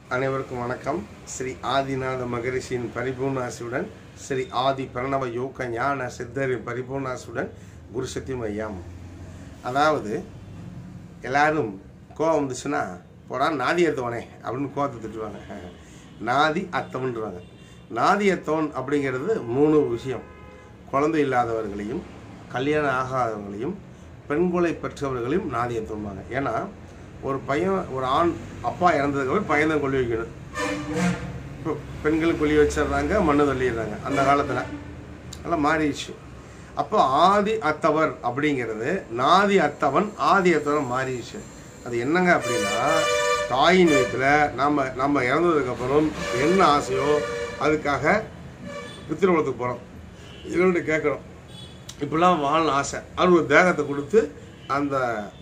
அனைவருக்கும் வணக்கம் ஸ்ரீ ஆதிநாத மகரிஷியின் பரிபூர்ணாசியுடன் ஸ்ரீ ஆதி பிரணவ யோக ஞான சித்தரின் பரிபூர்ணாசியுடன் குரு சக்தி மையம் அதாவது எல்லாரும் கோவம் வந்துச்சுன்னா போடா நாதி அத்தவனே அப்படின்னு கோவத்தை திட்டுவாங்க நாதி அத்தவன்றாங்க நாதி அத்தவன் அப்படிங்கிறது மூணு விஷயம் குழந்தை இல்லாதவர்களையும் கல்யாணம் ஆகாதவங்களையும் பெண்களை பெற்றவர்களையும் நாதி அத்தவன்பாங்க ஏன்னா ஒரு பையன் ஒரு ஆண் அப்பா இறந்ததுக்கு பையன் தான் கொல்லி வைக்கணும் இப்போ பெண்கள் கொல்லி வச்சிடுறாங்க மண்ணு தள்ளிடுறாங்க அந்த காலத்தில் எல்லாம் மாறிடுச்சு அப்போ ஆதி அத்தவர் அப்படிங்கிறது நாதி அத்தவன் ஆதி அத்தவன் மாறிடுச்சு அது என்னங்க அப்படின்னா தாயின் வயிற்றுல நம்ம நம்ம இறந்ததுக்கப்புறம் என்ன ஆசையோ அதுக்காக பித்திருவளத்துக்கு போகிறோம் இதோட கேட்குறோம் இப்படிலாம் வாழணும் ஆசை அது ஒரு தேகத்தை கொடுத்து அந்த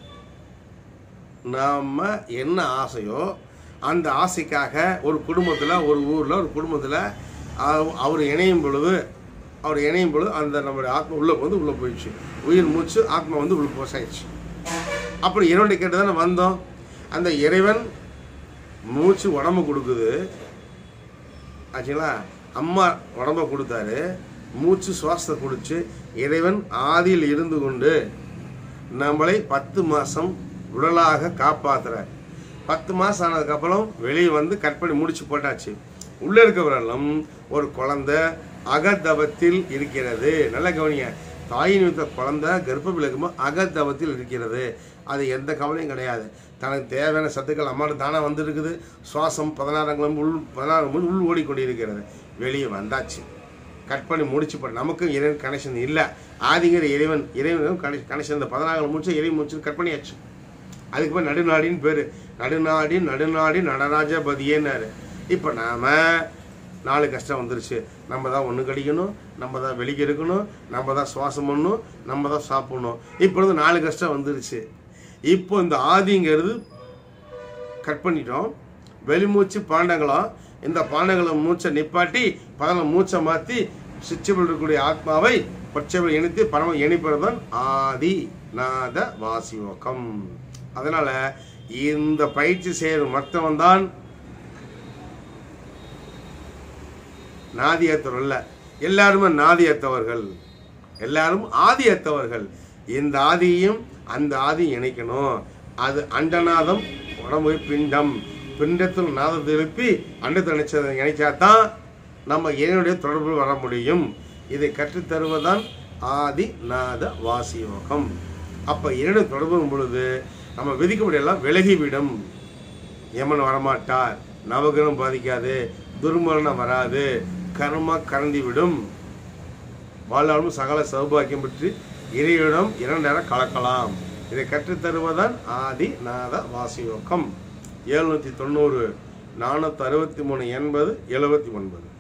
நம்ம என்ன ஆசையோ அந்த ஆசைக்காக ஒரு குடும்பத்தில் ஒரு ஊரில் ஒரு குடும்பத்தில் அவர் இணையும் பொழுது அவர் இணையும் பொழுது அந்த நம்மளுடைய ஆத்மா உள்ளே வந்து உள்ளே போயிடுச்சு உயிர் மூச்சு ஆத்மா வந்து உள்ள போசாயிடுச்சு அப்படி இறைவனை கேட்டு தானே வந்தோம் அந்த இறைவன் மூச்சு உடம்பு கொடுக்குது ஆச்சுங்களா அம்மா உடம்ப கொடுத்தாரு மூச்சு சுவாசத்தை கொடுத்து இறைவன் ஆதியில் இருந்து கொண்டு நம்மளை பத்து மாதம் உடலாக காப்பாத்துறார் பத்து மாதம் ஆனதுக்கப்புறம் வெளியே வந்து கட் பண்ணி முடிச்சு போட்டாச்சு உள்ளே இருக்கவரெல்லாம் ஒரு குழந்தை அகதவத்தில் இருக்கிறது நல்ல கவனிங்க தாயின் வைத்த குழந்தை கர்ப்பத்தில் இருக்கும்போது அகதவத்தில் இருக்கிறது அது எந்த கவலையும் கிடையாது தனக்கு தேவையான சத்துக்கள் அம்மாவுக்கு தானே வந்துருக்குது சுவாசம் பதினாறாம் உள் பதினாறு உள் உள் ஓடிக்கொண்டிருக்கிறது வெளியே வந்தாச்சு கட் பண்ணி முடிச்சு போட்டு நமக்கும் இறைவன் கனெக்ஷன் இல்லை ஆதிங்கிற இறைவன் இறைவனும் கனெக்ஷன் இந்த பதினாறு முடிச்சு இறைவன் முடிச்சு கட் பண்ணியாச்சு அதுக்கு பேர் நடுநாடின்னு பேர் நடுநாடி நடுநாடி நடராஜபதியேன்னாரு இப்போ நாம் நாலு கஷ்டம் வந்துருச்சு நம்ம தான் ஒன்று கடிக்கணும் நம்ம தான் வெளியே இருக்கணும் நம்ம தான் சுவாசம் பண்ணணும் நம்ம தான் சாப்பிடணும் இப்பொழுது நாலு கஷ்டம் வந்துருச்சு இப்போ இந்த ஆதிங்கிறது கட் பண்ணிட்டோம் வெளிமூச்சு பாண்டங்களும் இந்த பாண்டங்களை மூச்சை நிப்பாட்டி பதின மூச்சை மாற்றி சிச்சபில் இருக்கக்கூடிய ஆத்மாவை பச்சைவில் இணைத்து பரம இணைப்பதுதான் ஆதி நாத வாசியோகம் அதனால இந்த பயிற்சி செய்யும் மற்றவன் தான் நாதியத்தவர் அல்ல எல்லாருமே நாதியத்தவர்கள் எல்லாரும் ஆதியத்தவர்கள் இந்த ஆதியையும் அந்த ஆதியும் இணைக்கணும் அது அண்டநாதம் உடம்பு பிண்டம் பிண்டத்தில் நாதத்தை எழுப்பி அண்டத்தை நினைச்சதை நினைச்சா தான் நம்ம இறைவனுடைய தொடர்பு வர முடியும் இதை கற்றுத்தருவதுதான் ஆதி நாத வாசியோகம் அப்போ இறைவனை தொடர்பு பொழுது நம்ம விதிக்கப்படியெல்லாம் விலகிவிடும் யமன் வரமாட்டார் நவகிரகம் பாதிக்காது துர்மரணம் வராது கர்மா கறந்து விடும் வாழ்நாளும் சகல சௌபாக்கியம் பெற்று இறைவிடம் இரண்டரை கலக்கலாம் இதை கற்றுத்தருவதான் ஆதி நாத வாசியோக்கம் எழுநூற்றி தொண்ணூறு நானூற்றி அறுபத்தி மூணு எண்பது எழுபத்தி ஒன்பது